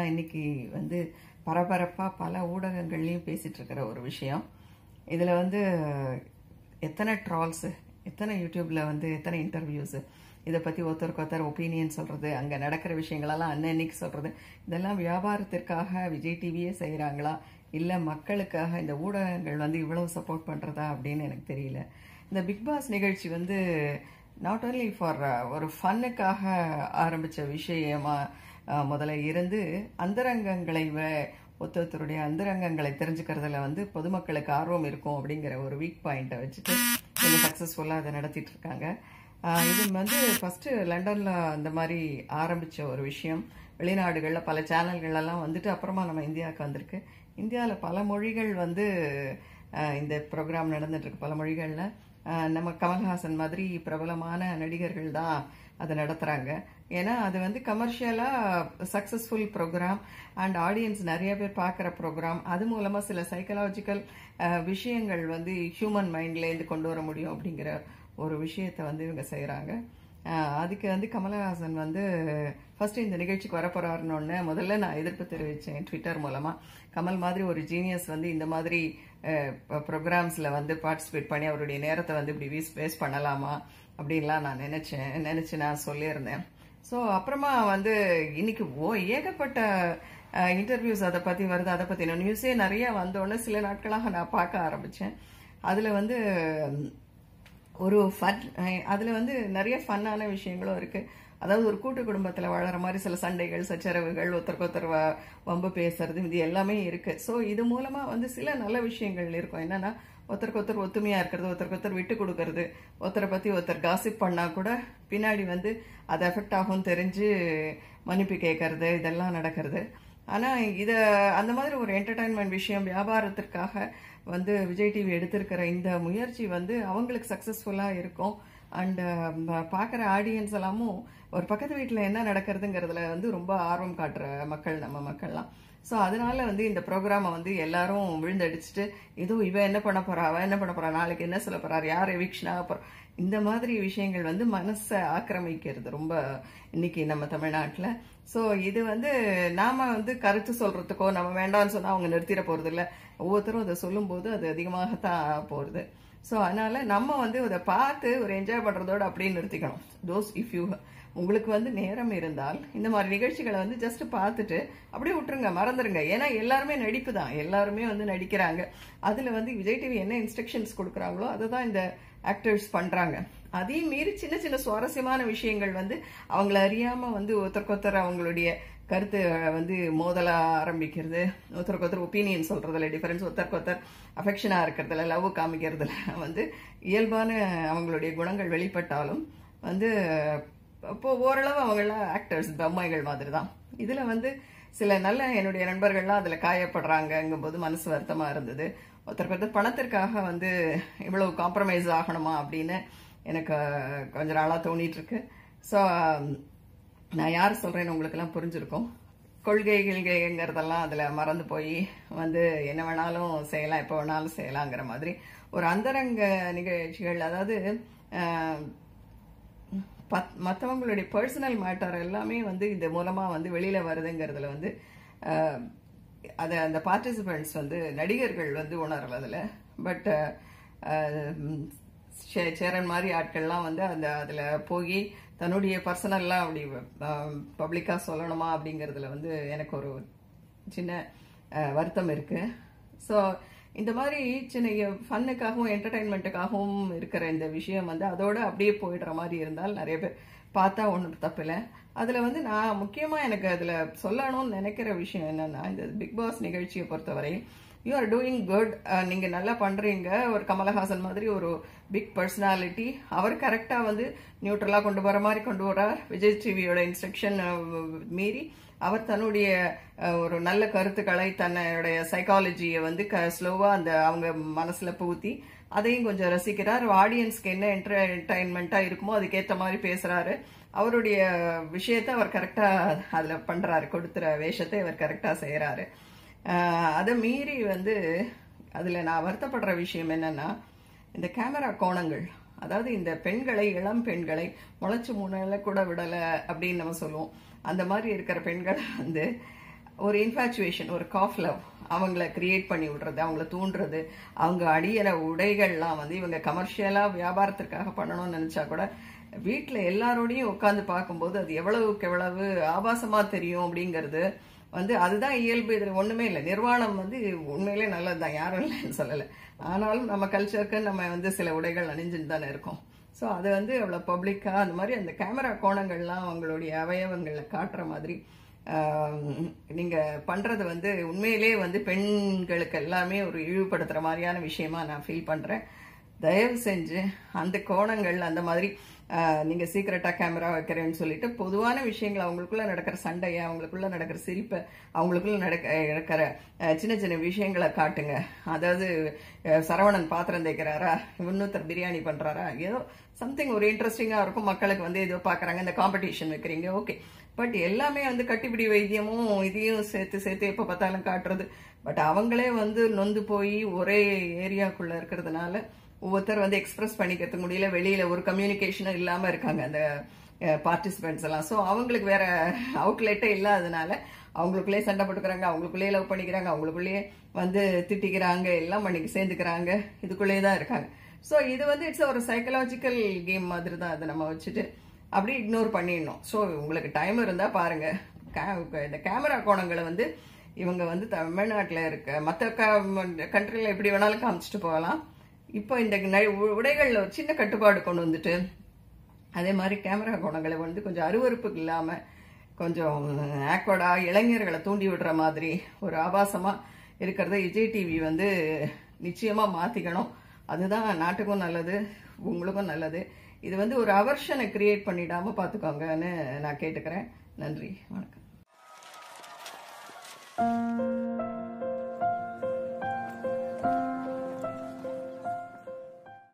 இதுதான் இன்னைக்கு வந்து பரபரப்பாக பல ஊடகங்கள்லையும் பேசிட்டு இருக்கிற ஒரு விஷயம் இதில் வந்து எத்தனை ட்ரால்ஸு எத்தனை யூடியூப்பில் வந்து எத்தனை இன்டர்வியூஸு இதை பற்றி ஒருத்தருக்கு ஒருத்தர் ஒப்பீனியன் சொல்கிறது அங்கே நடக்கிற விஷயங்களெல்லாம் அன்னன்னைக்கு சொல்கிறது இதெல்லாம் வியாபாரத்திற்காக விஜய் டிவியே செய்கிறாங்களா இல்லை மக்களுக்காக இந்த ஊடகங்கள் வந்து இவ்வளவு சப்போர்ட் பண்ணுறதா அப்படின்னு எனக்கு தெரியல இந்த பிக் பாஸ் நிகழ்ச்சி வந்து நாட் ஓன்லி ஃபார் ஒரு ஃபன்னுக்காக ஆரம்பித்த விஷயமா அஹ், முதல்ல இருந்து அந்தரங்கங்களை வ- ஒருத்தருடைய அந்தரங்கங்களை தெரிஞ்சுக்கிறதுல வந்து பொதுமக்களுக்கு ஆர்வம் இருக்கும் அப்படிங்கிற ஒரு வீக் பாயிண்ட்டை வச்சுட்டு கொஞ்சம் சக்ஸஸ்ஃபுல்லாக அதை நடத்திட்டு இருக்காங்க ஆஹ் இது வந்து ஃபர்ஸ்ட் லண்டன்ல அந்த மாதிரி ஆரம்பிச்ச ஒரு விஷயம் வெளிநாடுகளில் பல சேனல்கள் எல்லாம் வந்துட்டு அப்புறமா நம்ம இந்தியாவுக்கு வந்திருக்கு இந்தியாவில் பல மொழிகள் வந்து ஆஹ் இந்த ப்ரோக்ராம் நடந்துட்டு இருக்கு பல மொழிகளில் நம்ம கமல்ஹாசன் மாதிரி பிரபலமான நடிகர்கள் தான் அதை நடத்துறாங்க ஏன்னா அது வந்து கமர்ஷியலா சக்சஸ்ஃபுல் ப்ரோக்ராம் அண்ட் ஆடியன்ஸ் நிறைய பேர் பார்க்குற ப்ரோக்ராம் அது மூலமா சில சைக்கலாஜிக்கல் விஷயங்கள் வந்து ஹியூமன் மைண்ட்லேருந்து கொண்டு வர முடியும் அப்படிங்கிற ஒரு விஷயத்தை வந்து இவங்க செய்கிறாங்க அதுக்கு வந்து கமலஹாசன் வந்து ஃபர்ஸ்ட் இந்த நிகழ்ச்சிக்கு வரப்போறாருன்னு முதல்ல நான் எதிர்ப்பு தெரிவித்தேன் ட்விட்டர் மூலமா கமல் மாதிரி ஒரு ஜீனியஸ் வந்து இந்த மாதிரி ப்ரோக்ராம்ஸில் வந்து பார்ட்டிசிபேட் பண்ணி அவருடைய நேரத்தை வந்து இப்படி வீஸ் வேஸ்ட் பண்ணலாமா அப்படின்லாம் நான் நினைச்சேன் நினைச்சு நான் சொல்லியிருந்தேன் ஸோ அப்புறமா வந்து இன்னைக்கு ஓ ஏகப்பட்ட இன்டர்வியூஸ் அதை பற்றி வருது அதை பற்றி நியூஸே நிறைய வந்தோடனே சில நாட்களாக நான் பார்க்க ஆரம்பித்தேன் அதில் வந்து ஒரு ஃபன் அதில் வந்து நிறைய ஃபன்னான விஷயங்களும் இருக்கு அதாவது ஒரு கூட்டு குடும்பத்தில் வாழற மாதிரி சில சண்டைகள் சச்சரவுகள் ஒருத்தருக்கு ஒருத்தர் வ- வம்பு பேசுறது இது எல்லாமே இருக்கு ஸோ இது மூலமா வந்து சில நல்ல விஷயங்கள் இருக்கும் என்னன்னா ஒருத்தருக்கு ஒருத்தர் ஒத்துமையா இருக்கிறது ஒருத்தருக்கு ஒருத்தர் விட்டு கொடுக்கறது ஒருத்தரை பத்தி ஒருத்தர் காசிப் பண்ணா கூட பின்னாடி வந்து அது எஃபெக்ட் ஆகும் தெரிஞ்சு மன்னிப்பு கேட்கறது இதெல்லாம் நடக்கிறது ஆனா இத அந்த மாதிரி ஒரு என்டர்டைன்மெண்ட் விஷயம் வியாபாரத்திற்காக வந்து விஜய் டிவி எடுத்திருக்கிற இந்த முயற்சி வந்து அவங்களுக்கு சக்சஸ்ஃபுல்லா இருக்கும் அண்ட் பார்க்குற ஆடியன்ஸ் எல்லாமும் ஒரு பக்கத்து வீட்டில் என்ன நடக்கிறதுங்கிறதுல வந்து ரொம்ப ஆர்வம் காட்டுற மக்கள் நம்ம மக்கள்லாம் ஸோ அதனால வந்து இந்த ப்ரோக்ராமை வந்து எல்லாரும் விழுந்தடிச்சிட்டு ஏதோ இவ என்ன பண்ண போறா அவ என்ன பண்ண போறா நாளைக்கு என்ன சொல்ல போறார் யார் எவிக்ஷனா அப்புறம் இந்த மாதிரி விஷயங்கள் வந்து மனசை ஆக்கிரமிக்கிறது ரொம்ப இன்னைக்கு நம்ம தமிழ்நாட்டில் ஸோ இது வந்து நாம வந்து கருத்து சொல்றதுக்கோ நம்ம வேண்டாம்னு சொன்னா அவங்க நிறுத்திட போறது இல்ல ஒவ்வொருத்தரும் அதை சொல்லும்போது அது அதிகமாகத்தான் போறது ஸோ அதனால நம்ம வந்து அதை பார்த்து ஒரு என்ஜாய் பண்றதோட அப்படியே நிறுத்திக்கணும் தோஸ் இஃப் யூ உங்களுக்கு வந்து நேரம் இருந்தால் இந்த மாதிரி நிகழ்ச்சிகளை வந்து ஜஸ்ட் பார்த்துட்டு அப்படியே விட்டுருங்க மறந்துருங்க ஏன்னா எல்லாருமே நடிப்பு தான் எல்லாருமே வந்து நடிக்கிறாங்க அதுல வந்து விஜய் டிவி என்ன இன்ஸ்ட்ரக்ஷன்ஸ் கொடுக்குறாங்களோ அதை தான் இந்த ஆக்டர்ஸ் பண்றாங்க அதையும் மீறி சின்ன சின்ன சுவாரஸ்யமான விஷயங்கள் வந்து அவங்கள அறியாம வந்து ஒருத்தருக்கு ஒருத்தர் அவங்களுடைய கருத்து வந்து மோதல ஆரம்பிக்கிறது ஒருத்தருக்கு ஒருத்தர் ஒப்பீனியன் சொல்றதுல டிஃபரன்ஸ் ஒருத்தருக்கு ஒருத்தர் அஃபெக்ஷனா இருக்கிறதுல லவ் காமிக்கிறதுல வந்து இயல்பான அவங்களுடைய குணங்கள் வெளிப்பட்டாலும் வந்து இப்போ ஓரளவு அவங்களாம் ஆக்டர்ஸ் பொம்மைகள் மாதிரி தான் இதுல வந்து சில நல்ல என்னுடைய நண்பர்கள்லாம் அதுல காயப்படுறாங்கங்கும் போது மனசு வருத்தமா இருந்தது ஒருத்தருக்கு ஒருத்தர் பணத்திற்காக வந்து இவ்வளவு காம்ப்ரமைஸ் ஆகணுமா அப்படின்னு எனக்கு கொஞ்ச நாளா தோணிட்டு இருக்கு ஸோ நான் யார் சொல்றேன்னு உங்களுக்கு எல்லாம் புரிஞ்சிருக்கும் கொள்கை கிள்கைங்கிறதெல்லாம் அதுல மறந்து போய் வந்து என்ன வேணாலும் செய்யலாம் எப்போ வேணாலும் செய்யலாங்கிற மாதிரி ஒரு அந்தரங்க நிகழ்ச்சிகள் அதாவது அஹ், பத்- மத்தவங்களுடைய பர்சனல் மேட்டர் எல்லாமே வந்து இது மூலமா வந்து வெளியில வருதுங்கிறதுல வந்து அஹ், அத அந்த பார்ட்டிசிபெண்ட்ஸ் வந்து நடிகர்கள் வந்து உணரல அதுல பட் சேரன் மாதிரி ஆட்கள்லாம் வந்து அந்த அதுல போய் தன்னுடைய பர்சனல்லாம் அப்படி பப்ளிக்கா சொல்லணுமா அப்படிங்கறதுல வந்து எனக்கு ஒரு சின்ன அஹ், வருத்தம் இருக்கு ஸோ இந்த மாதிரி சின்ன ஃபன்னுக்காகவும் என்டர்டைன்மெண்ட்டுக்காகவும் இருக்கிற இந்த விஷயம் வந்து அதோட அப்படியே போயிடுற மாதிரி இருந்தால் நிறைய பேர் பார்த்தா ஒன்றும் தப்பில்லை அதில் வந்து நான் முக்கியமாக எனக்கு அதில் சொல்லணும்னு நினைக்கிற விஷயம் என்னன்னா இந்த பிக் பாஸ் நிகழ்ச்சியை பொறுத்தவரை யூ ஆர் டூயிங் குட் நீங்கள் நல்லா பண்ணுறீங்க ஒரு கமலஹாசன் மாதிரி ஒரு பிக் பர்சனாலிட்டி அவர் கரெக்டாக வந்து நியூட்ரலாக கொண்டு வர மாதிரி கொண்டு வரார் விஜய் டிவியோட இன்ஸ்ட்ரக்ஷன் மீறி அவர் தன்னுடைய அஹ், ஒரு நல்ல கருத்துக்களை தன்னுடைய சைக்காலஜியை வந்து ஸ்லோவா அந்த அவங்க மனசுல புகுத்தி அதையும் கொஞ்சம் ரசிக்கிறார் ஆடியன்ஸ்க்கு என்ன என்டர்டைன்மெண்டா இருக்குமோ அதுக்கேற்ற மாதிரி பேசுறாரு அவருடைய விஷயத்தை அவர் கரெக்டா அதுல பண்றாரு கொடுத்துற வேஷத்தை அவர் கரெக்டா செய்யறாரு அதை மீறி வந்து அதுல நான் வருத்தப்படுற விஷயம் என்னன்னா இந்த கேமரா கோணங்கள் அதாவது இந்த பெண்களை இளம் பெண்களை முளைச்சு முனையில கூட விடல அப்படின்னு நம்ம சொல்லுவோம் அந்த மாதிரி இருக்கிற பெண்கள் வந்து ஒரு இன்ஃபாச்சுவேஷன் ஒரு காஃப் லவ் அவங்கள கிரியேட் பண்ணி விடுறது அவங்கள தூண்டுறது அவங்க அடியிற உடைகள்லாம் வந்து இவங்க கமர்ஷியலா வியாபாரத்திற்காக பண்ணணும்னு நினைச்சா கூட வீட்டுல எல்லாரோடையும் உட்காந்து பார்க்கும்போது அது எவ்வளவுக்கு எவ்வளவு ஆபாசமா தெரியும் அப்படிங்கிறது வந்து அதுதான் இயல்பு இதுல ஒண்ணுமே இல்லை நிர்வாணம் வந்து உண்மையிலே நல்லதுதான் யாரும் இல்லைன்னு சொல்லல ஆனாலும் நம்ம கல்ச்சருக்கு நம்ம வந்து சில உடைகள் அணிஞ்சுட்டு தானே இருக்கோம் ஸோ அது வந்து அவ்வளோ பப்ளிக்காக அந்த மாதிரி அந்த கேமரா கோணங்கள்லாம் அவங்களுடைய அவயவங்களை காட்டுற மாதிரி நீங்கள் பண்ணுறது வந்து உண்மையிலே வந்து பெண்களுக்கு எல்லாமே ஒரு இழிவுபடுத்துகிற மாதிரியான விஷயமா நான் ஃபீல் பண்ணுறேன் தயவு செஞ்சு அந்த கோணங்கள் அந்த மாதிரி நீங்கள் சீக்கிரட்டாக கேமரா வைக்கிறேன்னு சொல்லிட்டு பொதுவான விஷயங்கள் அவங்களுக்குள்ள நடக்கிற சண்டையை அவங்களுக்குள்ள நடக்கிற சிரிப்பை அவங்களுக்குள்ள நடக்க நடக்கிற அஹ், சின்ன சின்ன விஷயங்களை காட்டுங்க அதாவது அஹ், சரவணன் பாத்திரம் தேய்க்கிறாரா இன்னொருத்தர் பிரியாணி பண்ணுறாரா ஏதோ சம்திங் ஒரு இன்ட்ரெஸ்டிங்காக இருக்கும் மக்களுக்கு வந்து ஏதோ பார்க்குறாங்க இந்த காம்படிஷன் வைக்கிறீங்க ஓகே பட் எல்லாமே வந்து கட்டிப்பிடி வைத்தியமும் இதையும் சேர்த்து சேர்த்து எப்போ பார்த்தாலும் காட்டுறது பட் அவங்களே வந்து நொந்து போய் ஒரே ஏரியாக்குள்ள இருக்கிறதுனால ஒவ்வொருத்தர் வந்து எக்ஸ்பிரஸ் பண்ணிக்கிறதுக்கு முடியல வெளியில ஒரு கம்யூனிகேஷனும் இல்லாம இருக்காங்க அந்த பார்ட்டிசிபென்ட்ஸ் எல்லாம் ஸோ அவங்களுக்கு வேற அவுட்லெட்டே இல்லாதனால அவங்களுக்குள்ளே சண்டை போட்டுக்கிறாங்க அவங்களுக்குள்ளேயே லவ் பண்ணிக்கிறாங்க அவங்களுக்குள்ளேயே வந்து திட்டிக்கிறாங்க எல்லாம் பண்ணி சேர்ந்துக்கிறாங்க இதுக்குள்ளேயே தான் இருக்காங்க ஸோ இது வந்து இட்ஸ் ஒரு சைக்கலாஜிக்கல் கேம் மாதிரி தான் அதை நம்ம வச்சுட்டு அப்படியே இக்னோர் பண்ணிடணும் ஸோ உங்களுக்கு டைம் இருந்தால் பாருங்க கே- இந்த கேமரா கோணங்களை வந்து இவங்க வந்து தமிழ்நாட்டில் இருக்க மற்ற கண்ட்ரியில் எப்படி வேணாலும் காமிச்சிட்டு போகலாம் இப்போ இந்த ந- உ- உடைகள்ல ஒரு சின்ன கட்டுப்பாடு கொண்டு வந்துட்டு அதே மாதிரி கேமரா கோணங்களை வந்து கொஞ்சம் அருவருப்புக்கு இல்லாமல் கொஞ்சம் ஆக்வர்டா இளைஞர்களை தூண்டி விடுற மாதிரி ஒரு ஆபாசமா இருக்கிறத விஜய் டிவி வந்து நிச்சயமா மாத்திக்கணும் அதுதான் நாட்டுக்கும் நல்லது உங்களுக்கும் நல்லது இது வந்து ஒரு அவர்ஷனை கிரியேட் பண்ணிடாம பாத்துக்கோங்கன்னு நான் கேட்டுக்கிறேன் நன்றி வணக்கம்